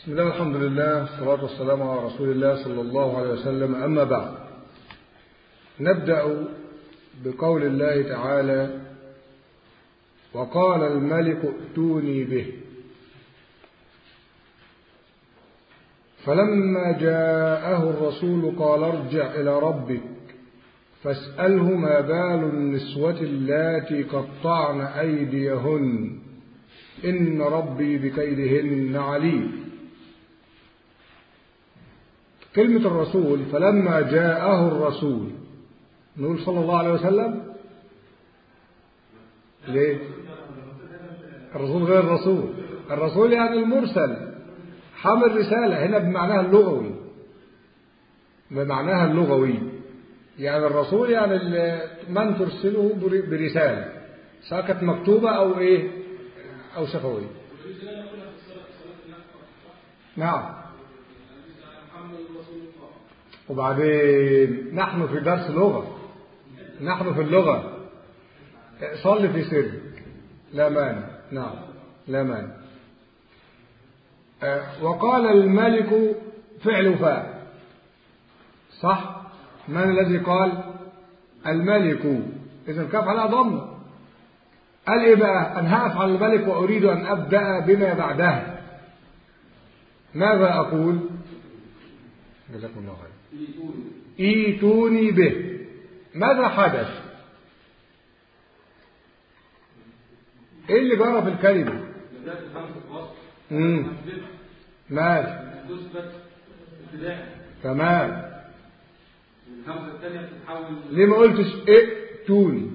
بسم الله الحمد لله والصلاة والسلام على رسول الله صلى الله عليه وسلم أما بعد نبدأ بقول الله تعالى وقال الملك ائتوني به فلما جاءه الرسول قال ارجع إلى ربك فاسأله ما بال النسوة اللاتي قطعن أيديهن إن ربي بكيدهن عليم كلمة الرسول فلما جاءه الرسول نقول صلى الله عليه وسلم ليه الرسول غير الرسول الرسول يعني المرسل حمل رسالة هنا بمعناها اللغوي بمعناها اللغوي يعني الرسول يعني من ترسله برسالة سواء كانت مكتوبة أو إيه أو شفوية نعم وبعدين نحن في درس لغة نحن في اللغة صل في سرك لا مانع نعم لا مانع وقال الملك فعل فاعل صح من الذي قال الملك إذا كاف على ضم قال إيه بقى أن هقف على الملك وأريد أن أبدأ بما بعدها ماذا أقول جزاكم الله خير ايتوني به ماذا حدث ايه اللي جرى في الكلمه امم ماشي تمام الهمزه الثانيه بتتحول ليه ما قلتش ائتوني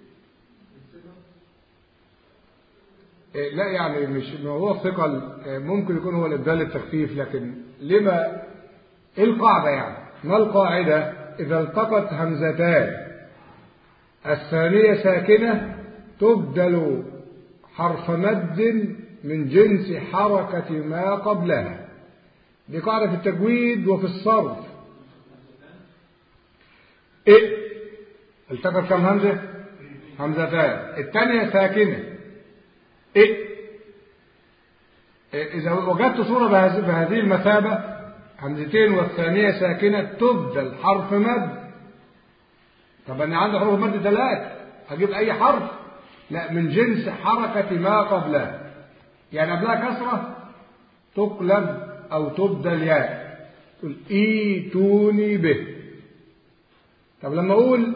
إيه لا يعني مش ما هو الثقل ممكن يكون هو الابدال التخفيف لكن لما ايه القاعده يعني ما القاعدة إذا التقت همزتان الثانية ساكنة تبدل حرف مد من جنس حركة ما قبلها دي قاعدة في التجويد وفي الصرف إيه التقت كم همزة همزتان الثانية ساكنة إيه إذا وجدت صورة بهذه المثابة همزتين والثانية ساكنة تبدل حرف مد طب أنا عندي حروف مد ثلاث هجيب أي حرف لا من جنس حركة ما قبلها يعني قبلها كسرة تقلب أو تبدل ياء تقول ايتوني به طب لما أقول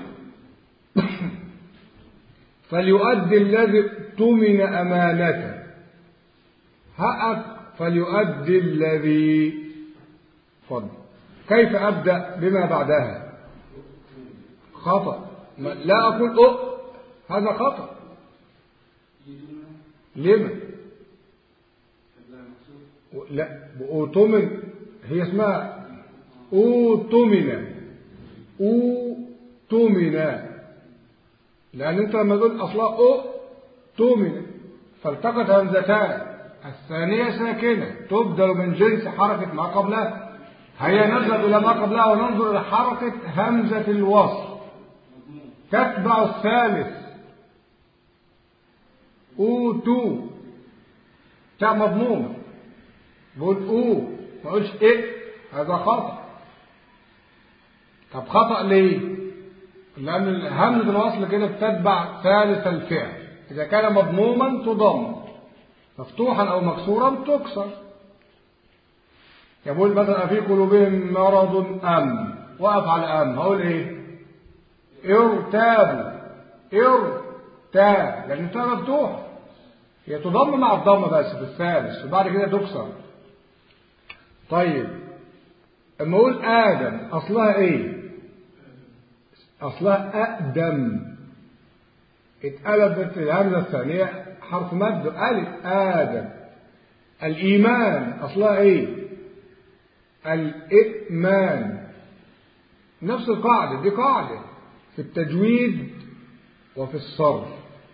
فليؤدي الذي اؤتمن أمانته هأت فليؤدي الذي فضل كيف أبدأ بما بعدها خطأ لا أقول أؤ هذا خطأ لما لا أوتمن هي اسمها أوتمن أوتمن لأن أنت لما تقول أصلا أوتمن فالتقت همزتان الثانية ساكنة تبدل من جنس حركة ما قبلها هيا نذهب إلى ما قبلها وننظر إلى حركة همزة الوصل تتبع الثالث أوتو تاء مضمومة بقول أو ما أقولش إيه هذا خطأ طب خطأ ليه؟ لأن همزة الوصل كده بتتبع ثالث الفعل إذا كان مضموما تضم مفتوحا أو مكسورا تكسر يقول مثلا في قلوبهم مرض أم وقف على أم هقول إيه ارتابوا ارتاب لأن التاء مفتوح هي تضم مع الضمة بس في الثالث وبعد كده تكسر طيب اما اقول آدم أصلها إيه أصلها أقدم اتقلبت الهمزة الثانية حرف مد ألف آدم الإيمان أصلها إيه الإئمان نفس القاعدة دي قاعدة في التجويد وفي الصرف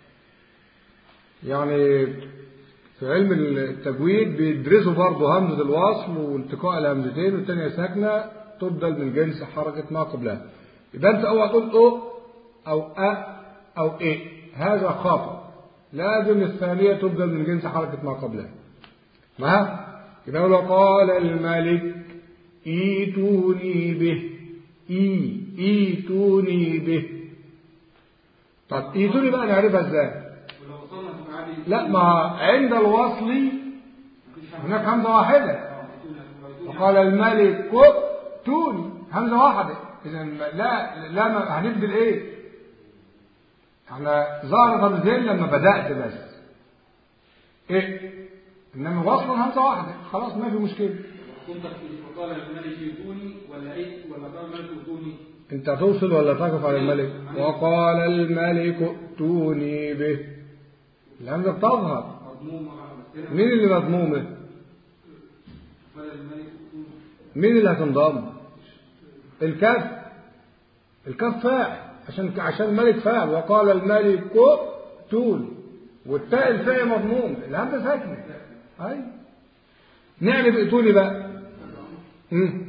يعني في علم التجويد بيدرسوا برضه همزة الوصل والتقاء الهمزتين والتانية ساكنة تبدل من جنس حركة ما قبلها يبقى أنت أول تقول أو أو أ أو إيه هذا خطأ لازم الثانية تبدل من جنس حركة ما قبلها ما يبقى لو قال الملك ايتوني به اي ايتوني به طب ايتوني بقى نعرفها ازاي ولو وصلنا في عادي لا ما عند الوصل مفيش حاجة. هناك همزة واحدة آه، يتوني- يتوني. وقال الملك توني همزة واحدة إذا لا لا ما هنبدل إيه؟ احنا ظهرت همزتين لما بدأت بس إيه؟ إنما وصلا همزة واحدة خلاص ما في مشكلة كنت وقال الملك يتوني ولا ايه ولا قال الملك يتوني أنت توصل ولا تقف على الملك؟ وقال الملك ائتوني به الهمزة بتظهر مضموم مرة بس هنا مين اللي مضمومة؟ قال الملك يتوني مين اللي هتنضم الكاف الكاف فاعل عشان عشان الملك فاعل وقال الملك تول والتاء الفاء مضموم الهمزه ساكنه اي نعرف ائتوني بقى مم.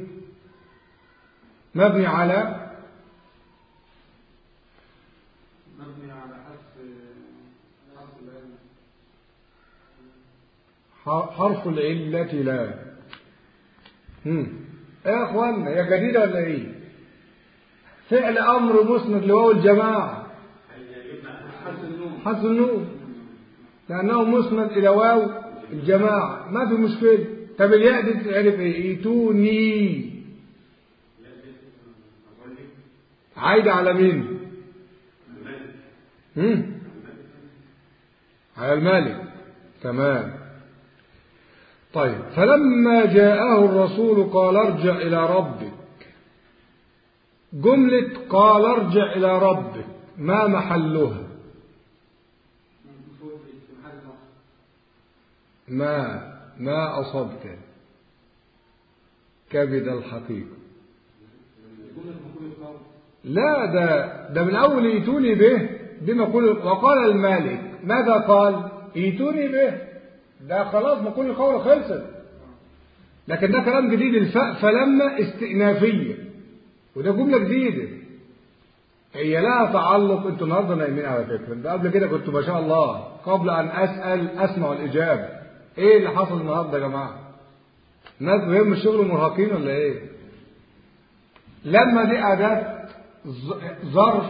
مبني على مبني على حذف حذف العلم ح- حرف العلة لا مم. ايه يا اخوانا يا جديدة ولا ايه فعل امر مسند لواو الجماعة حذف النون حذف النون لأنه مسند إلى واو الجماعة ما في مشكلة طب الياء دي تعرف إيه إيتوني عايدة على مين هم؟ على الملك تمام طيب فلما جاءه الرسول قال ارجع إلى ربك جملة قال ارجع إلى ربك ما محلها مفروض في محل نصب ما ما أصبت كبد الحقيقة جملة مقول القول لا ده ده من أول ايتوني به بما قول وقال المالك ماذا قال ايتوني به ده خلاص ما كل القول خلصت لكن ده كلام جديد الفاء فلما استئنافية وده جملة جديدة هي لها تعلق انتوا النهارده نايمين على فكرة ده قبل كده كنت ما شاء الله قبل ان اسأل اسمع الإجابة ايه اللي حصل النهارده يا جماعة ناس بهم الشغل مرهقين ولا ايه لما دي أداة ظ- ظرف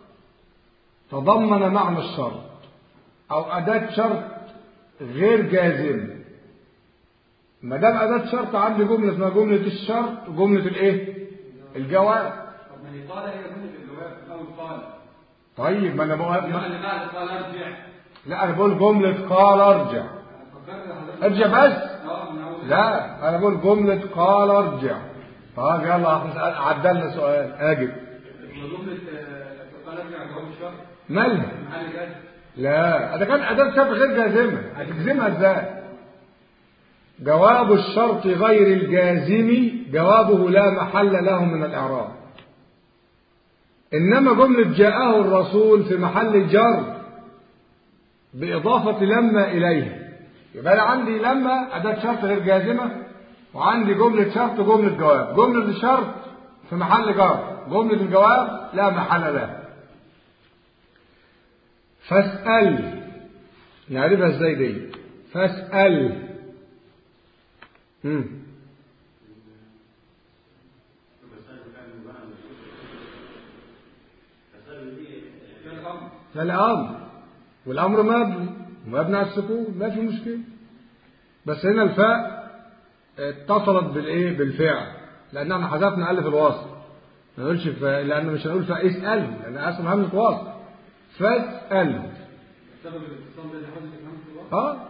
تضمن معنى الشرط أو أداة شرط غير جازم ما دام أداة شرط عندي جملة اسمها جملة الشرط وجملة الإيه؟ الجواب طب ما هي قال هي جملة الجواب في الأول قال طيب ما أنا بقول إنما ما... اللي بعد قال ارجع لا أنا بقول جملة قال أرجع فكرت حضرتك ارجع بس اه من أول لا أنا بقول جملة قال أرجع طب يلا احنا عدلنا سؤال أجب جملة آه، قال ارجع جواب الشرط مالها في محل جد لا ده كان أداة شرط غير جازمة هتجزمها ازاي جواب الشرط غير الجازم جوابه لا محل له من الإعراب إنما جملة جاءه الرسول في محل جر بإضافة لما إليه يبقى أنا عندي لما أداة شرط غير جازمة وعندي جملة شرط وجملة جواب جملة الشرط في محل جر جملة الجواب لا محل له فاسأل نعرفها ازاي دي فاسأل مم. ده الأمر ده الأمر والأمر مبني ومبني على السكون ما في مشكلة بس هنا الفاء اتصلت بالايه بالفعل لان احنا حذفنا الف الوصل ما نقولش ف... لان مش هنقول فاساله لان اصلا همزه وصل فاساله سبب الاتصال ده اللي حصل في همزة الوصل اه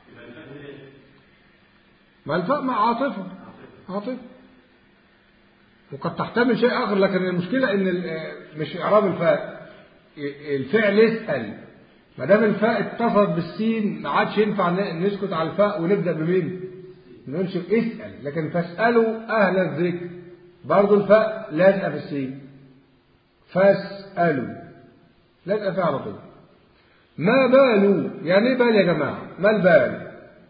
ما الفاء مع عاطفه عاطفه وقد تحتمل شيء اخر لكن المشكله ان ال- مش اعراب الفاء الفعل اسال ما دام الفاء اتصلت بالسين ما عادش ينفع ن- نسكت على الفاء ونبدا بمين؟ نقولش اسال لكن فاسالوا اهل الذكر برضه الفاء لازقه في السين فاسالوا لازقه فيها على طول ما بالوا يعني ايه بال يا جماعه ما البال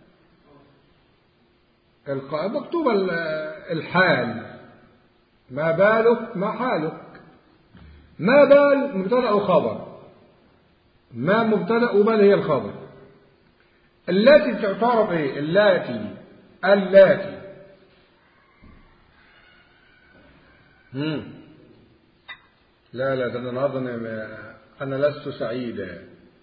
الق- مكتوب ال- الحال ما بالك ما حالك ما بال مبتدا وخبر ما مبتدا وبال هي الخبر التي تعترف ايه اللاتي اللاتي مم. لا لا ده انا النهارده انا أنا لست سعيدا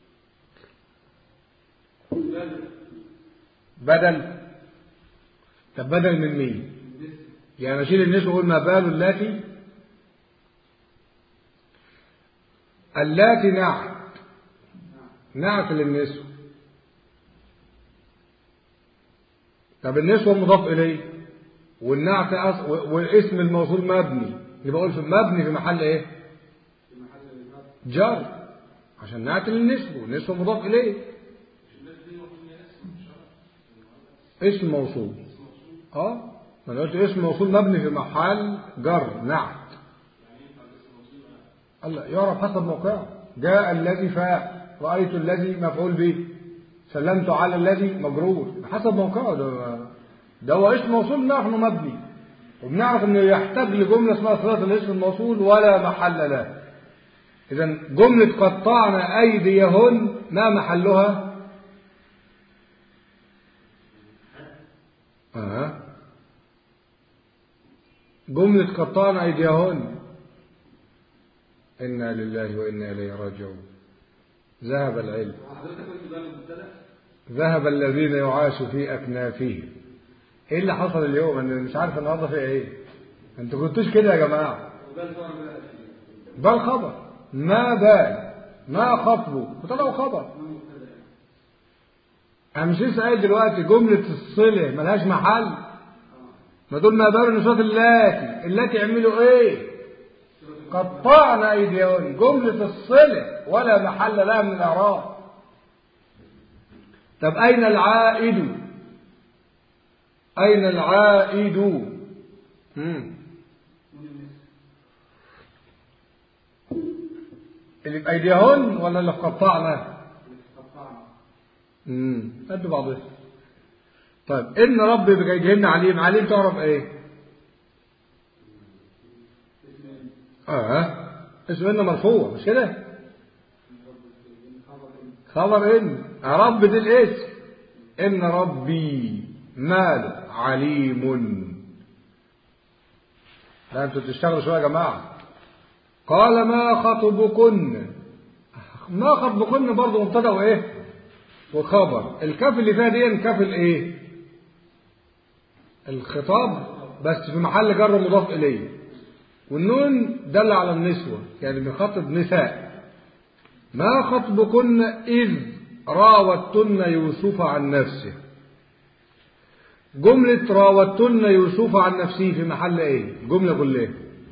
بدل طب بدل من مين يعني اشيل النسوة واقول ما بال اللاتي اللاتي نعت نعت للنسوة طب النسوة مضاف إليه والنعت أص... والاسم الموصول مبني يبقى أقول في مبني في محل إيه؟ جر عشان نعت للنسوة والنسوة مضاف إليه اسم موصول اه ما انا قلت اسم موصول مبني في محل جر نعت الله يعرف حسب موقعه جاء الذي فاء رأيت الذي مفعول به سلمت على الذي مجرور حسب موقعه ده ده هو اسم موصول نعرف انه مبني وبنعرف انه يحتاج لجمله اسمها صله الاسم الموصول ولا محل له اذا جمله قطعنا ايديهن ما محلها آه. جملة قطعنا أيديهن إنا لله وإنا إليه راجعون ذهب العلم حضرتك قلت بقى المبتدا ذهب الذين يعاش في أكنافهم إيه اللي حصل اليوم أنا مش عارف النهارده في إيه أنتوا كنتوش كده يا جماعة وده الفرق بقى ده الخبر ما بال ما خطبه وطلعوا خبر ما مبتدا يعني. أنا مش لسه قايل دلوقتي جملة الصلة ملهاش محل ما دول ما بالوا نسوات اللاتي اللاتي يعملوا ايه قطعنا ايديهن جملة الصلة ولا محل لها من الاعراب طب اين العائد اين العائد مم. اللي بايديهن ولا اللي في قطعنا قطعنا امم قد بعضها طيب ان ربي بجيهن عليم عليم تعرف ايه اه اسم ان مرفوع مش كده خبر ان رب دي الاسم ان ربي مال عليم لا انتوا تشتغلوا شويه يا جماعه قال ما خطبكن ما خطبكن برضه مبتدا وايه وخبر الكاف اللي فيها دي كاف الايه الخطاب بس في محل جر مضاف اليه والنون دل على النسوة يعني بيخاطب نساء ما خطبكن إذ راوتن يوسف عن نفسه جملة راوتن يوسف عن نفسه في محل ايه جملة كلها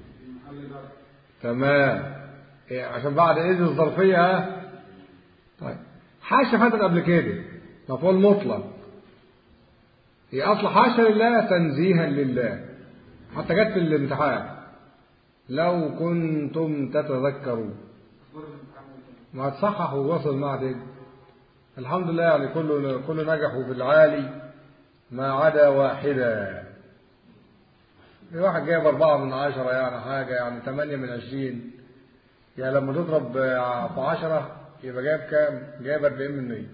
تمام إيه عشان بعد إذ الظرفية ها؟ طيب حاشا فاتت قبل كده مفعول مطلق هي أصل حاشا لله تنزيها لله حتى جت في الامتحان لو كنتم تتذكرون ما تصحح ووصل مع دي الحمد لله يعني كله كله نجحوا في العالي ما عدا واحدة في واحد جايب أربعة من عشرة يعني حاجة يعني ثمانية من عشرين يعني لما تضرب في عشرة يبقى جايب كام؟ جايب أربعين من مية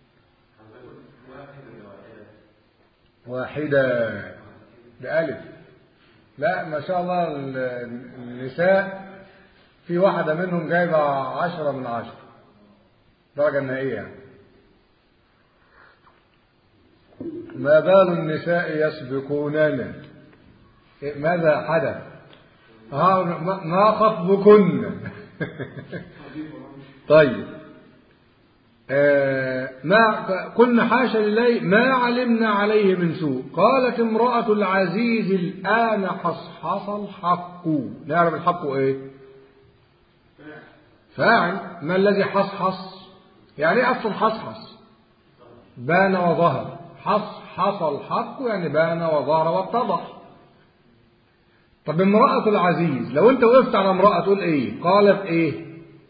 واحدة بألف لا ما شاء الله النساء في واحدة منهم جايبة عشرة من عشرة درجة نهائية يعني. ما بال النساء يسبقوننا ماذا حدث ها ما خطبكن طيب آه ما قلنا حاشا لله ما علمنا عليه من سوء قالت امرأة العزيز الآن حصحص الحق نعرف الحق ايه فاعل ما الذي حصحص يعني ايه اصل حصحص بان وظهر حصحص الحق يعني بان وظهر واتضح طب امرأة العزيز لو انت وقفت على امرأة تقول ايه قالت ايه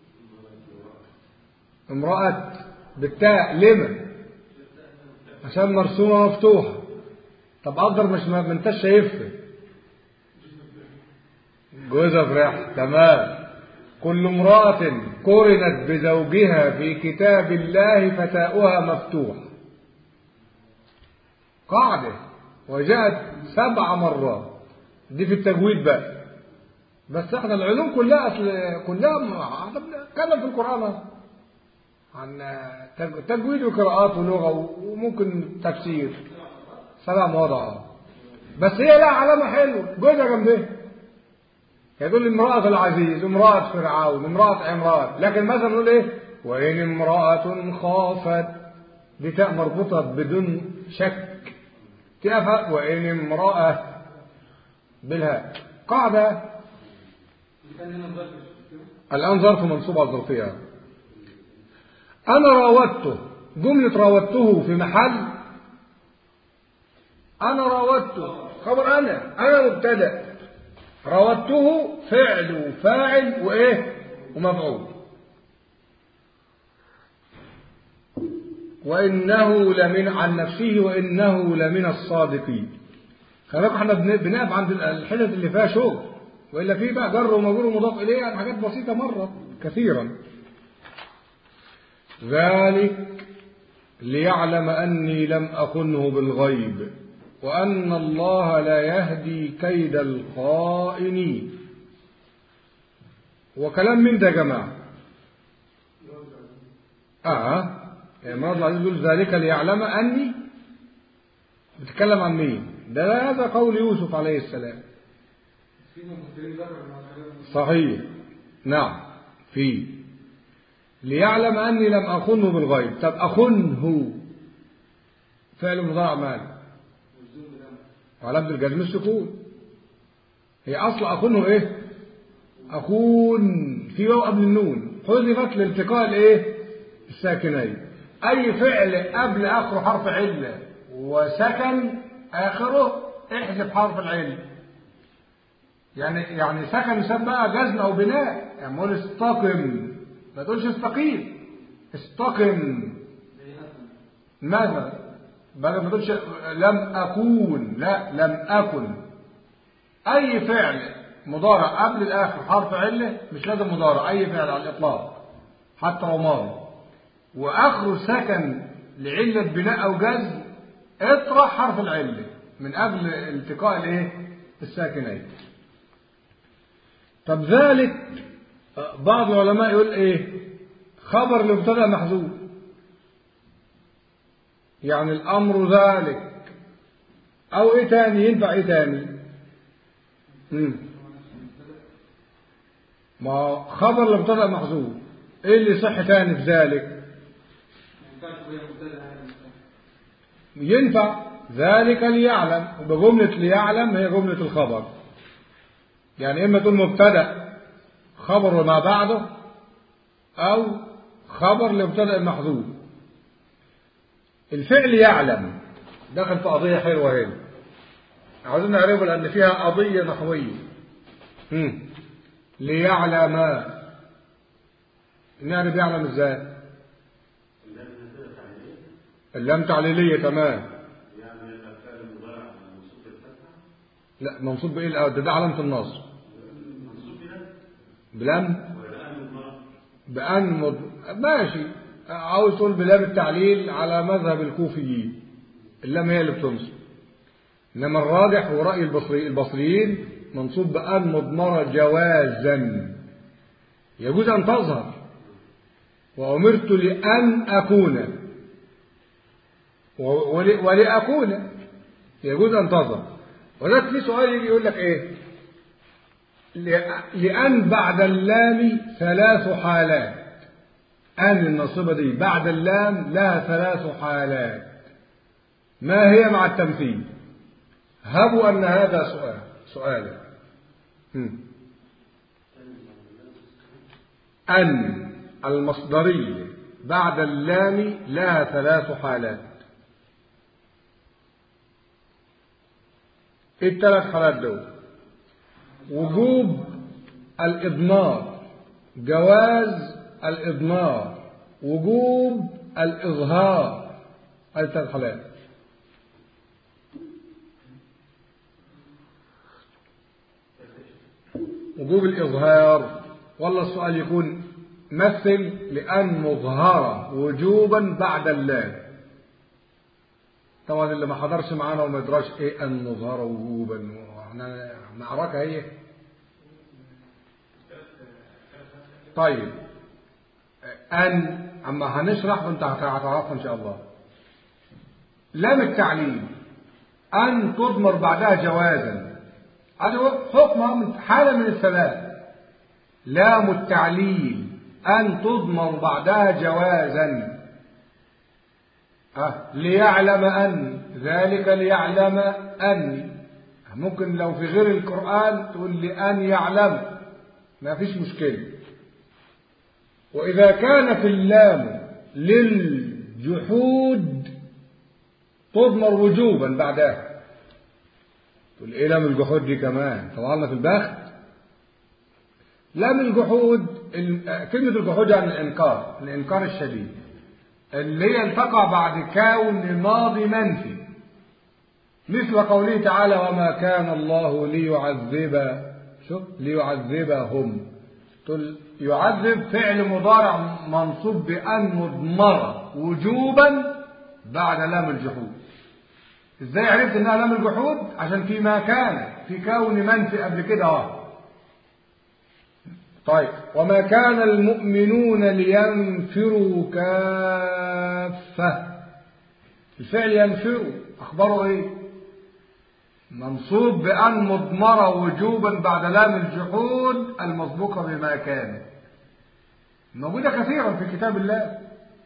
امرأة بالتاء لما عشان مرسومة مفتوحة طب قدر مش ما انتش شايفها جوزها فرح تمام كل امرأة قرنت بزوجها في كتاب الله فتاؤها مفتوح قاعدة وجاءت سبع مرات دي في التجويد بقى بس احنا العلوم كلها اصل كلها احنا بنتكلم في القران عن تجويد وقراءات ولغه وممكن تفسير سبع مواضع بس هي لها علامه حلوه جوزها جنبها يقول امرأة العزيز امرأة فرعون امرأة عمران لكن مثلا نقول ايه وإن امرأة خافت دي تاء مربوطة بدون شك تقف وإن امرأة بالهاء قاعدة الآن ظرف منصوب على الظرفية أنا راودته جملة راودته في محل أنا راودته خبر أنا أنا مبتدأ راودته فعل وفاعل وإيه ومفعول وإنه لمن عن نفسه وإنه لمن الصادقين خلي احنا بنقف عند الحتت اللي فيها شغل وإلا في بقى جر ومجرور ومضاف إليه يعني حاجات بسيطة مرة كثيرا ذلك ليعلم أني لم أخنه بالغيب وأن الله لا يهدي كيد الخائنين وكلام من ده يا جماعة آه يعني مرض العزيز يقول ذلك ليعلم أني بتتكلم عن مين ده هذا قول يوسف عليه السلام صحيح نعم في ليعلم أني لم أخنه بالغيب طب أخنه فعل مضارع مال وعلامة الجزم السكون هي أصل أخنه إيه أخون في واو قبل النون حذفت لالتقاء الإيه الساكنين أي فعل قبل آخره حرف علة وسكن آخره احذف حرف العلة يعني يعني سكن يسمى جزم أو بناء يعني نقول استقم ما تقولش استقيم استقم ماذا بل ما تقولش لم أكون لا لم أكن أي فعل مضارع قبل الآخر حرف علة مش لازم مضارع أي فعل على الإطلاق حتى لو ماضي وآخره سكن لعلة بناء أو جزم اطرح حرف العلة من قبل التقاء الايه الساكنين طب ذلك بعض العلماء يقول ايه خبر لمبتدا محذوف يعني الامر ذلك او ايه تاني ينفع ايه تاني مم. ما خبر لمبتدا محذوف ايه اللي صح تاني في ذلك ينفع ذلك ليعلم وبجملة ليعلم هي جملة الخبر يعني إما تقول مبتدأ خبر وما بعده أو خبر لمبتدأ محذوف الفعل يعلم دخل في قضية حلوة هنا عاوزين نعرفه لأن فيها قضية نحوية مم. ليعلم نعرف يعلم ازاي اللام تعليلية تمام لا منصوب بايه الاول ده, ده علامة النصب بلام بأن مض... ماشي عاوز تقول بلام التعليل على مذهب الكوفيين اللام هي اللي بتنصب انما الراجح ورأي البصري البصريين منصوب بأن مضمرة جوازا يجوز أن تظهر وأمرت لأن أكون ولأكون يجوز أن تظهر ولذلك في سؤال يجي يقول لك إيه لأن بعد اللام ثلاث حالات أن النصبة دي بعد اللام لها ثلاث حالات ما هي مع التمثيل هبوا أن هذا سؤال سؤالا أن المصدرية بعد اللام لها ثلاث حالات ايه الثلاث حالات دول وجوب الإضمار جواز الإضمار وجوب الإظهار الثلاث حالات وجوب الإظهار والله السؤال يكون مثل لأن مظهرة وجوبا بعد اللام طبعا اللي ما حضرش معانا وما يدراش ايه ان نظهر وجوبا واحنا معركه هي طيب ان اما هنشرح وانت هتعرفها ان شاء الله لام التعليل ان تضمر بعدها جوازا هذا حكم من حاله من الثلاث لام التعليل ان تضمر بعدها جوازا أه ليعلم أن ذلك ليعلم أن ممكن لو في غير القرآن تقول لأن يعلم ما فيش مشكلة وإذا كان في اللام للجحود تضمر وجوبا بعدها تقول إيه لام الجحود دي كمان طبعا في البخت لام الجحود كلمة الجحود يعني الإنكار الإنكار الشديد اللي هي تقع بعد كون ماضي منفي مثل قوله تعالى وما كان الله ليعذب شوف ليعذبهم تقول يعذب فعل مضارع منصوب بأن مضمرة وجوبا بعد لام الجحود ازاي عرفت انها لام الجحود عشان في ما كان في كون منفي قبل كده اهو طيب وما كان المؤمنون لينفروا كافة الفعل ينفروا أخبره إيه منصوب بأن مضمرة وجوبا بعد لام الجحود المسبوقة بما كان موجودة كثيرا في كتاب الله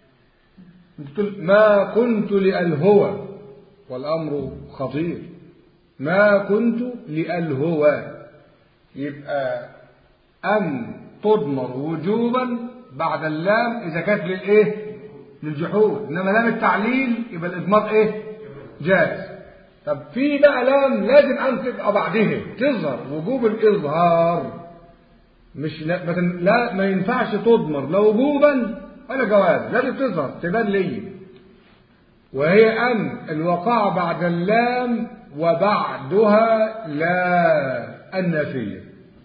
ما كنت لألهوى والأمر خطير ما كنت لألهوى يبقى أن تضمر وجوبا بعد اللام إذا كانت للإيه؟ للجحود إنما لام التعليل يبقى الإضمار إيه؟ جاز طب في بقى لام لازم أن تبقى بعدها تظهر وجوب الإظهار مش لا, لا ما ينفعش تضمر لا وجوبا ولا جواز لازم تظهر تبان لي وهي أن الوقاع بعد اللام وبعدها لا النفيه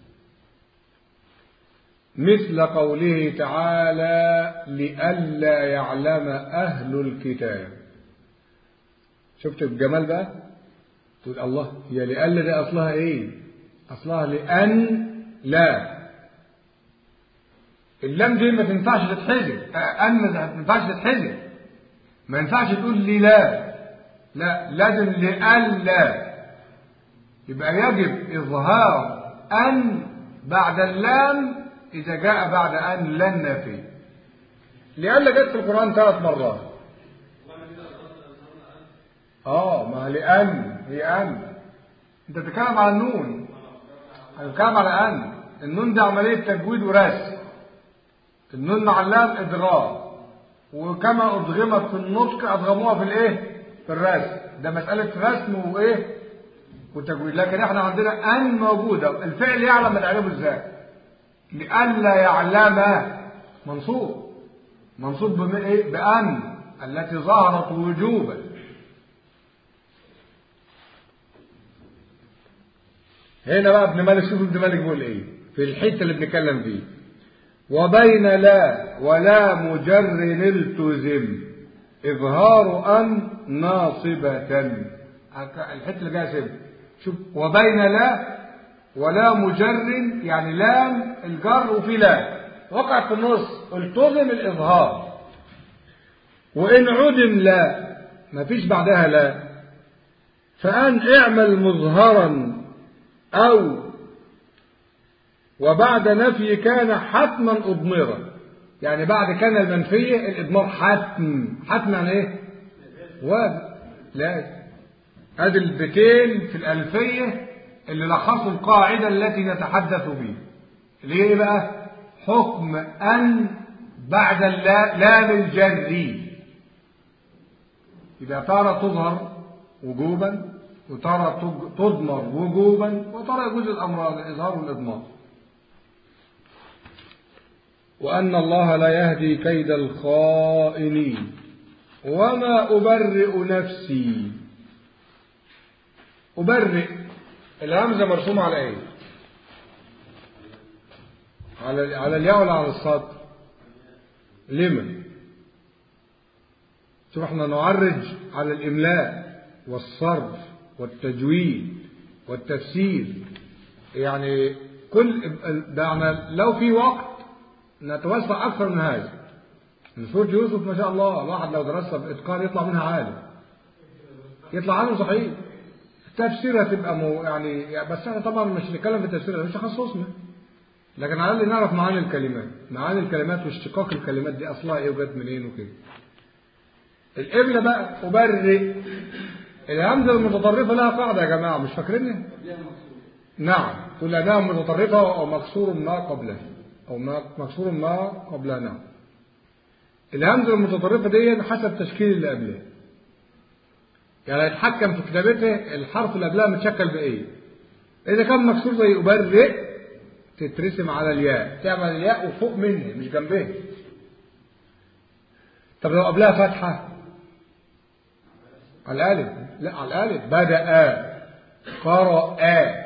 مثل قوله تعالى لئلا يعلم أهل الكتاب شفت الجمال بقى تقول الله هي لئلا دي أصلها إيه أصلها لأن لا اللام دي ما تنفعش تتحذف أن ما تنفعش تتحذف ما ينفعش تقول لي لا لا لازم لألا يبقى يجب إظهار أن بعد اللام إذا جاء بعد أن لن نافي لأن جت في القرآن ثلاث مرات آه ما لأن لأن أنت بتتكلم على النون أنا بتكلم على أن النون دي عملية تجويد ورسم النون مع اللام إدغام وكما أدغمت في النطق أدغموها في الإيه؟ في الرسم ده مسألة رسم وإيه؟ وتجويد لكن إحنا عندنا أن موجودة الفعل يعلم الإعراب إزاي؟ لئلا يعلم منصوب منصوب بإيه؟ بأن التي ظهرت وجوبا هنا بقى ابن مالك شوف ابن مالك بيقول ايه في الحته اللي بنتكلم فيه وبين لا ولا مجر التزم اظهار ان ناصبه الحته اللي جايه سيب شوف وبين لا ولا مجر يعني لام الجر وفي لا وقع في النص التزم الإظهار وإن عدم لا ما فيش بعدها لا فأن اعمل مظهرا أو وبعد نفي كان حتما أضمرا يعني بعد كان المنفية الإضمار حتم حتم يعني إيه؟ واجب لا هذه البيتين في الألفية اللي لخصوا القاعدة التي نتحدث بها اللي هي إيه بقى حكم أن بعد لام الجري إذا تارة تظهر وجوبا وتارة تضمر وجوبا وتارة يجوز الأمر الإظهار والإضمار وأن الله لا يهدي كيد الخائنين وما أبرئ نفسي أبرئ الهمزة مرسومة على ايه على على الياء ولا على الصاد لما شوف احنا نعرج على الاملاء والصرف والتجويد والتفسير يعني كل يعني لو في وقت نتوسع أكثر من هذا من سورة يوسف ما شاء الله الواحد لو درسها بإتقان يطلع منها عالم يطلع عالم صحيح تفسيرها تبقى مو يعني بس احنا طبعا مش نتكلم في التفسير مش تخصصنا لكن على الاقل نعرف معاني الكلمات معاني الكلمات واشتقاق الكلمات دي اصلها ايه وجت منين وكده القبلة بقى أبرئ الهمزة المتطرفة لها قاعدة يا جماعة مش فاكرينها؟ نعم كل أنها متطرفة أو مكسور ما قبلها أو ما مكسور ما قبلها نعم الهمزة المتطرفة دي حسب التشكيل اللي قبلها يعني يتحكم في كتابته الحرف اللي قبلها متشكل بإيه إذا كان مكسور زي أبرئ تترسم على الياء تعمل الياء وفوق منها مش جنبها طب لو قبلها فتحة على الألف لا على الألف بدأ قرأ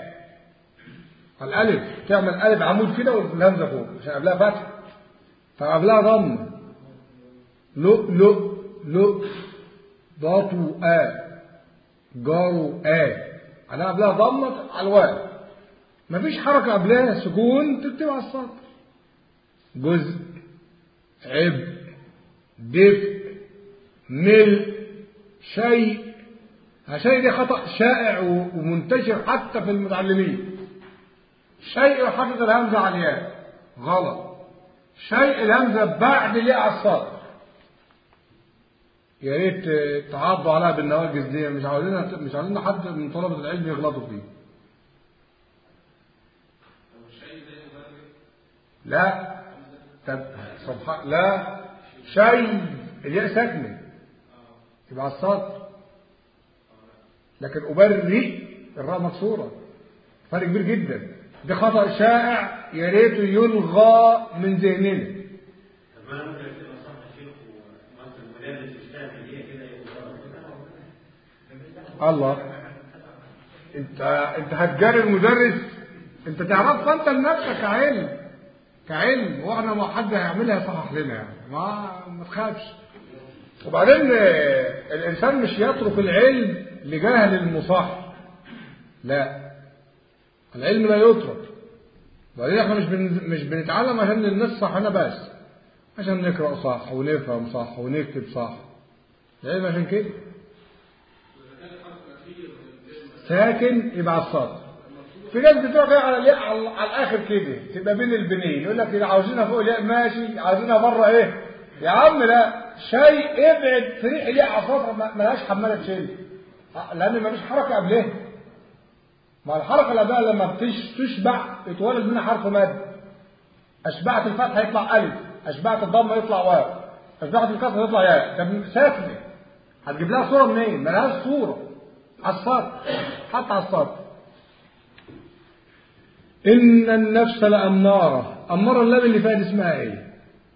على الألف تعمل ألف عمود كده والهمزة فوق عشان قبلها فتحة فقبلها ضم لؤ لؤ لؤ ضاطوا آ جاروا آ على قبلها ضمت على الواو مفيش حركة قبلها سكون تكتب على السطر جزء عبء دفء ملء شيء شيء دي خطأ شائع ومنتشر حتى في المتعلمين شيء حطت الهمزة على الياء غلط شيء الهمزة بعد الياء على السطر يا ريت تعضوا عليها بالنواجز دي مش عاوزين مش عاوزين حد من طلبة العلم يغلطوا فيه لا طب سبحان لا شيء الياء ساكنه يبقى على السطر لكن أبرئ الراء مكسورة فرق كبير جدا ده خطأ شائع يا ريته يلغى من ذهننا الله انت انت هتجاري المدرس انت تعرفها انت لنفسك كعلم كعلم واحنا ما حد هيعملها يصحح لنا يعني ما ما تخافش وبعدين الانسان مش يترك العلم لجهل المصح لا العلم لا يترك وبعدين احنا مش بن... مش بنتعلم عشان الناس صح انا بس عشان نقرا صح ونفهم صح ونكتب صح العلم عشان كده ساكن يبقى على السطر في ناس بتقعد على الياء على, على الاخر كده تبقى بين البنين يقول لك عاوزينها فوق الياء ماشي عاوزينها بره ايه يا عم لا شيء ابعد فريق الياء على السطر ملهاش حماله تشيل لان مفيش حركه قبلها ما الحركه اللي قبلها لما بتش تشبع يتولد منها حرف مد اشبعت الفتح يطلع الف اشبعت الضمه يطلع واو اشبعت الكسر يطلع ياء طب ساكنه هتجيب لها صوره منين ملهاش صوره على السطر حتى على السطر إن النفس لأمارة أمارة اللام اللي فيها اسمها إيه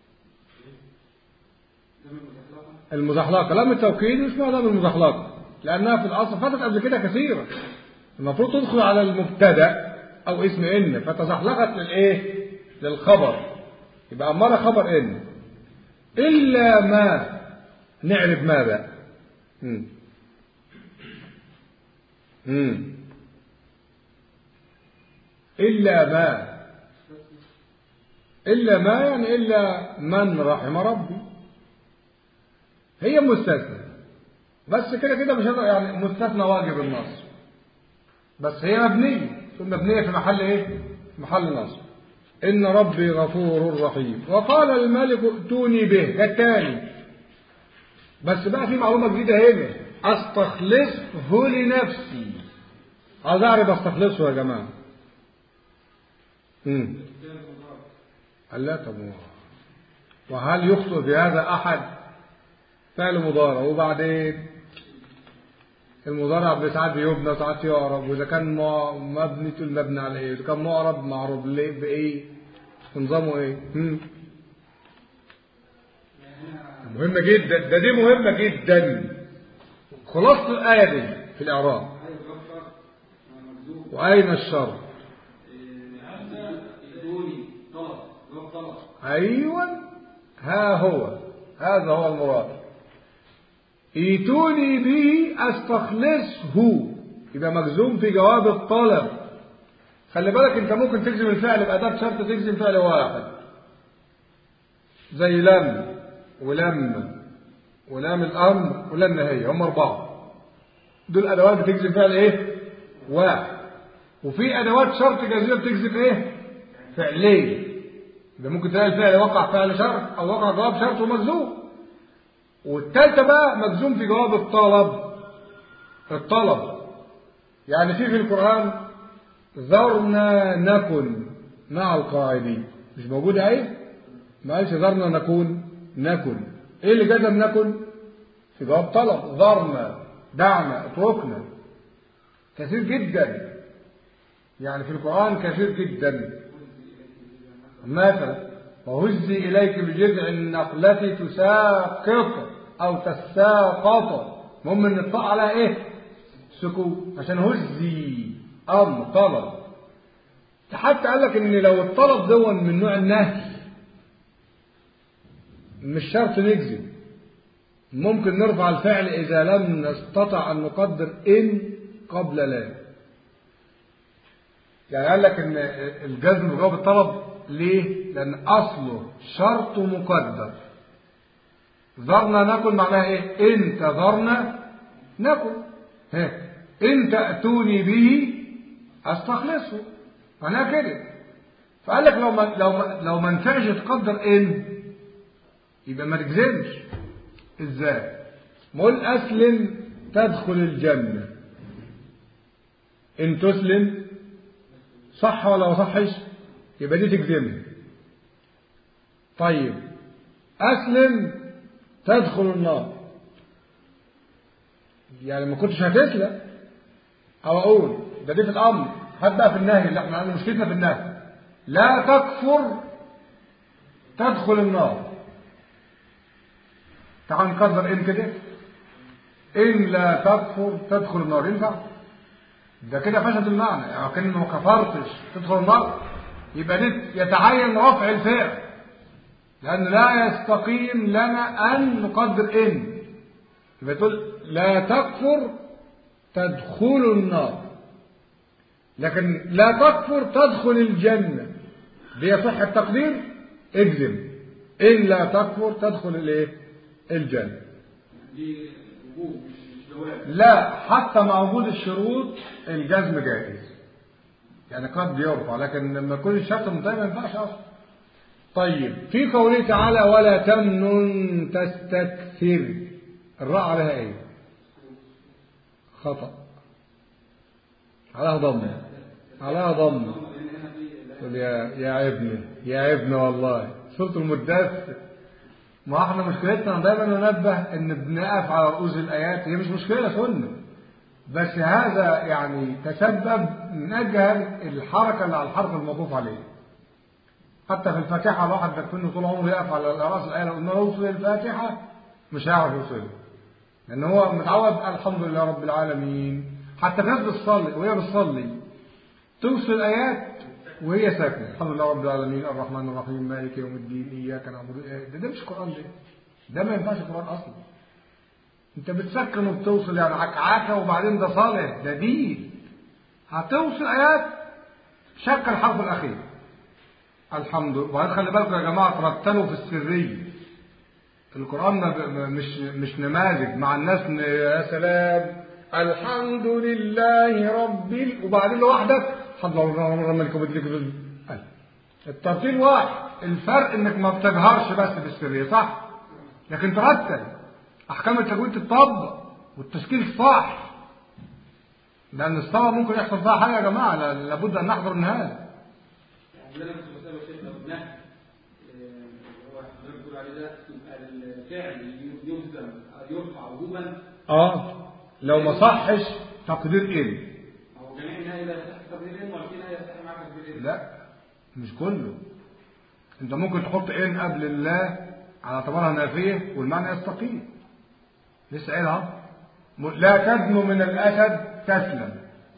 المزحلقة لام التوكيد اسمها لام المزحلقة لأنها في الأصل فاتت قبل كده كثيرا المفروض تدخل على المبتدا أو اسم إن فتزحلقت للإيه للخبر يبقى أمارة خبر إن إلا ما نعرف ماذا مم. مم. إلا ما إلا ما يعني إلا من رحم ربي هي مستثنى بس كده كده مش يعني مستثنى واجب النصر بس هي مبنية تكون مبنية في محل إيه؟ في محل نصر إن ربي غفور رحيم وقال الملك ائتوني به كالتالي بس بقى في معلومة جديدة هنا أستخلصه لنفسي عايز أعرف أستخلصه يا جماعة امم قال لا طب وهل يخطئ بهذا أحد فعل مضارع وبعدين المضارع ساعات بيبنى ساعات يعرب وإذا كان مبني تقول مبني على إيه إذا كان معرب معرب ليه بإيه نظامه إيه مم. مهمة جدا ده دي مهمة جدا خلاصة الآية دي في الإعراب وأين الشر أيوة ها هو هذا هو المراد ايتوني به استخلصه يبقى مجزوم في جواب الطلب خلي بالك انت ممكن تجزم الفعل بأداة شرط تجزم فعل واحد زي لم ولم ولام الامر ولام النهي هم اربعه دول ادوات بتجزم فعل ايه واحد وفي ادوات شرط جازمه بتجزم ايه فعلين ده ممكن تلاقي الفعل وقع فعل شرط او وقع جواب شرط ومجزوم والثالثه بقى مجزوم في جواب الطلب الطلب يعني في في القران ذرنا نكن مع القاعدين مش موجود اهي ما قالش ذرنا نكون نكن ايه اللي جزم نكن في جواب طلب ذرنا دعنا اتركنا كثير جدا يعني في القرآن كثير جدا مثلا وهزي إليك بجذع النخلة تساقط أو تساقط المهم إن الطاء على إيه؟ سكون عشان هزي أمر طلب حتى قال لك إن لو الطلب دون من نوع النهي مش شرط نجزم ممكن نرفع الفعل إذا لم نستطع أن نقدر إن قبل لا يعني قال لك إن الجزم بجواب الطلب ليه؟ لأن أصله شرط مقدر ذرنا نكن معناها إيه؟ إن تذرنا نكن ها إن تأتوني به أستخلصه معناها كده فقال لك لو ما لو ما لو ما ينفعش تقدر إن يبقى ما تجزمش ازاي قل اسلم تدخل الجنة ان تسلم صح ولا ما صحش يبقى دي تجزمها طيب اسلم تدخل النار يعني ما كنتش هتسلم او اقول ده دي في الامر حتى في النهي لا احنا عندنا مشكلتنا في النهي لا تكفر تدخل النار تعال نقدر ان كده ان لا تكفر تدخل النار ينفع ده كده فسد المعنى يعني كان ما كفرتش تدخل النار يبقى دي يتعين رفع الفعل لان لا يستقيم لنا ان نقدر ان يبقى تقول لا تكفر تدخل النار لكن لا تكفر تدخل الجنة دي يصح التقدير اجزم ان لا تكفر تدخل الايه الجنة دي وجوب مش مش جواب لا حتى مع وجود الشروط الجزم جائز يعني قد يرفع لكن لما يكون الشرط منتهي ما ينفعش اصلا طيب في قوله تعالى ولا تمنن تستكثر الراء عليها ايه خطأ عليها ضمه عليها ضمه لان هنا في قل يا يا ابني يا ابني والله سورة المدثر ما احنا مشكلتنا دايما ننبه ان بنقف على رؤوس الايات هي مش مشكله سنه بس هذا يعني تسبب من اجل الحركه اللي على الحرف الموقوف عليه حتى في الفاتحه الواحد بيكون طول عمره يقف على راس الايه لو قلنا له اوصل الفاتحه مش هيعرف يوصلها لان هو متعود الحمد لله رب العالمين حتى الناس بتصلي وهي بتصلي توصل الايات وهي ساكنه الحمد لله رب العالمين الرحمن الرحيم مالك يوم الدين اياك نعبد وإياك- ده, ده مش قران ده ده ما ينفعش قران اصلا انت بتسكن وبتوصل يعني عكعكه وبعدين ده صالح ده دين هتوصل ايات شك الحرف الاخير الحمد لله وبعدين خلي بالكم يا جماعه ترتلوا في السريه القران ما ب- ما- مش مش نماذج مع الناس ن- يا سلام الحمد لله رب ال... وبعدين لوحدك الحمد لله ملك وملك الترتيل واحد الفرق انك ما بتجهرش بس بالسريه صح لكن ترتل احكام التجويد تتطبق والتشكيل صح لان الصلاه ممكن يحصل فيها حاجه يا جماعه لا- لابد ان نحضر من هذا اللي انا كنت بسأله يا شيخ لو النهي آه، هو حضرتك بتقول عليه ده يبقى الفعل يلزم يرفع وجوبا اه لو ما صحش تقدير ايه هو جميع النهي لا يصح تقديرين ولا في نهي يصح معاه تقديرين لا مش كله انت ممكن تحط ان قبل الله على اعتبارها نافيه والمعنى يستقيم لسه قايلها م- لا تدنو من الاسد تسلم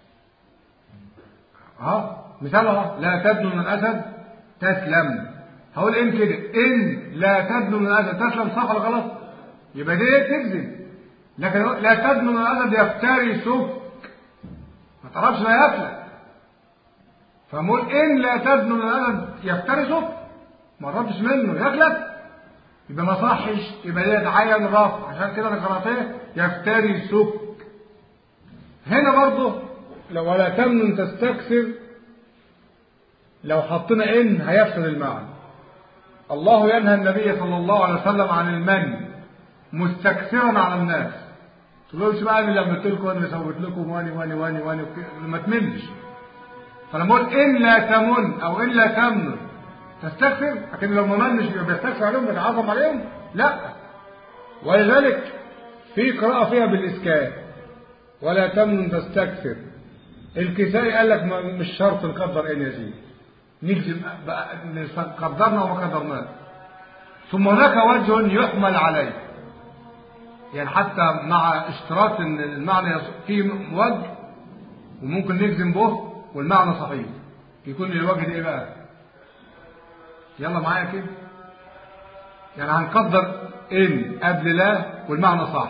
ها مثالها لا تدنو من الاسد تسلم هقول ان كده ان لا تدنو من الاسد تسلم صح ولا غلط يبقى دي ايه تجزم لكن لا تضمن الأسد يفتري سك ما تعرفش لا يفلت فمقول إن لا تضمن الأسد يفتري سك ما قربتش منه يفلت يبقى ما صحش يبقى دي عين رفع عشان كده انا قراتيه يفتري سك هنا برضه لو ولا تمنن تستكثر لو حطينا ان هيفسد المعنى الله ينهى النبي صلى الله عليه وسلم عن المن مستكثرا على الناس تقولوش بقى انا اللي عملت لكم وانا اللي سويت لكم واني واني واني واني ما تملش فلما اقول ان لا تمن او ان لا تمن تستكثر لكن لو ما منش يبقى بيستكثر عليهم بيتعظم عليهم لا ولذلك في قراءة فيها بالإسكان ولا تمن تستكثر الكسائي قال لك مش شرط نقدر ان يزيد نجزم قدرنا وما قدرناه ثم هناك وجه يحمل عليه يعني حتى مع اشتراط ان المعنى فيه وجه وممكن نجزم به والمعنى صحيح يكون الوجه ده ايه بقى يلا معايا كده يعني هنقدر ان قبل لا والمعنى صح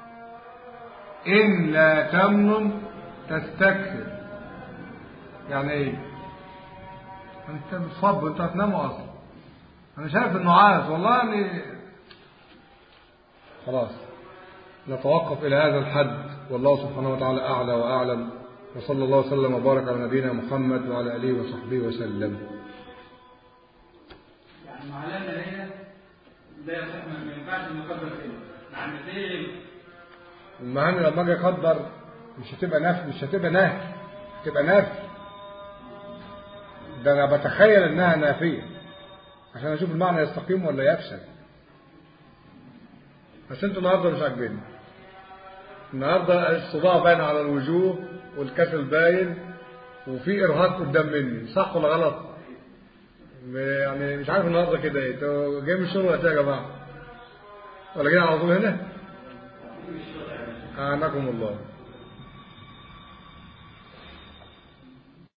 ان لا تمنن تستكثر يعني ايه انت بتصب انت هتناموا اصلا انا شايف انه عايز والله يعني خلاص نتوقف الى هذا الحد والله سبحانه وتعالى اعلى واعلم وصلى الله وسلم وبارك على نبينا محمد وعلى اله وصحبه وسلم يعني معناه ان هي ده يصح ما ينفعش نقدر كده يعني في المهم لما اجي اقدر مش هتبقى نفي مش هتبقى نهي هتبقى نفي ده انا بتخيل انها نافيه عشان اشوف المعنى يستقيم ولا يفسد بس انتوا النهارده مش عاجبيني النهارده الصداع باين على الوجوه والكسل باين وفي ارهاق قدام مني صح ولا غلط يعني مش عارف النهارده كده ايه انتوا جاي من الشغل ولا يا جماعه ولا جاي على طول هنا اعناكم الله